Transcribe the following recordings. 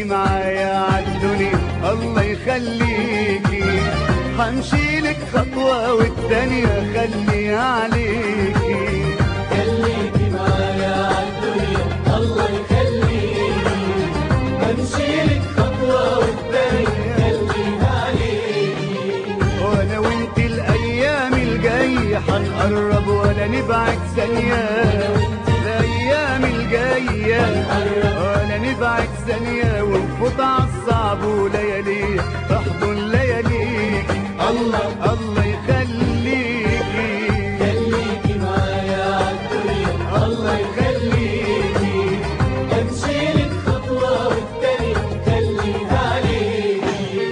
خليكي معايا عالدنيا الله يخليكي همشيلك خطوة والتانية خلي عليكي خليكي معايا عالدنيا الله يخليكي بمشيلك خطوة والتانية خليها عليكي وانا وانت الايام الجاية هنقرب ولا نبعد ثانية الايام الجاية ولا نبعد ثانية ونفوت عالصعب وليالي تحضن لياليك الله الله يخليكي خليكي معايا عالدنيا الله يخليكي بمشيلك خطوة والتانية خليها عليكي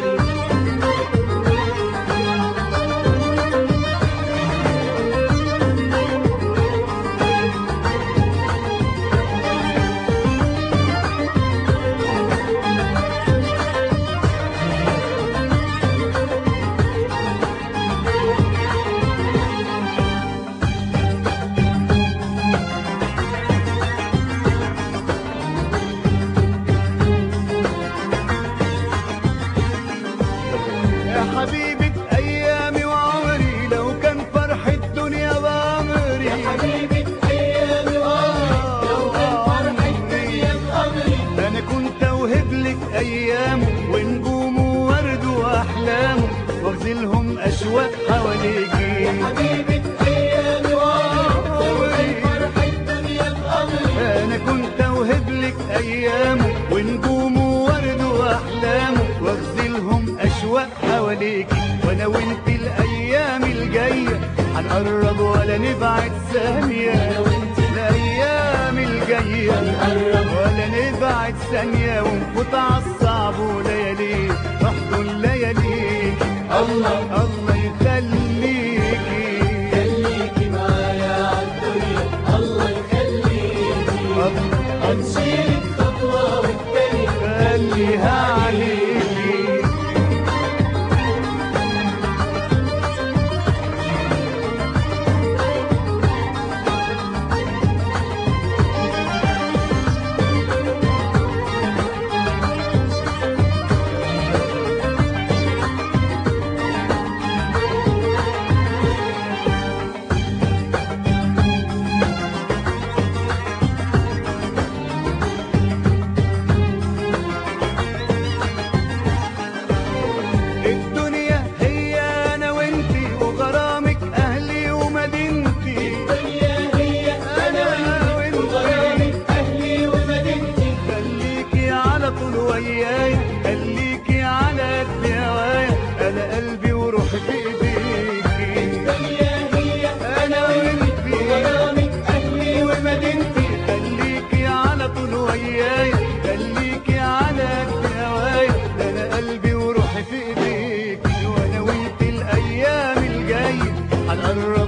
يا حبيبة أيامي وعمري لو كان فرح الدنيا بأمري يا حبيبة أيامي وعمري لو كان فرح الدنيا بأمري أنا كنت أوهب لك أيامه ونجومه وورد وأحلامه واغزلهم أشواق حواليكي حبيبة أيامي وعمري لو كان فرح الدنيا بأمري أنا كنت أوهب لك أيامه ونجومه وورد وأحلامه واغزلهم أشواق حواليكي وأنا وأنت الأيام الجاية هنقرب ولا نبعد ثانية الأيام الجاية ولا نبعد ثانية ونفوت عالصعب وليالي تحضن لياليك الله الله يخليكي خليكي معايا عالدنيا الله يخليكي الله أمشيلك خطوة والتانية خليها عليكي الدنيا هي انا وانتي وغرامك اهلي ومدينتي الدنيا هي أنا وأنت وغرامك أهلي ومدينتي خليكي على طول وياي خليكي على قد هوايا انا قلبي وروحي في ايديكي الدنيا هي أنا وأنت وغرامك أهلي ومدينتي خليكي على طول وياي خليكي على قد هوايا ده انا قلبي وروحي في ايديكي وانا وانت الايام الجايه هنقرب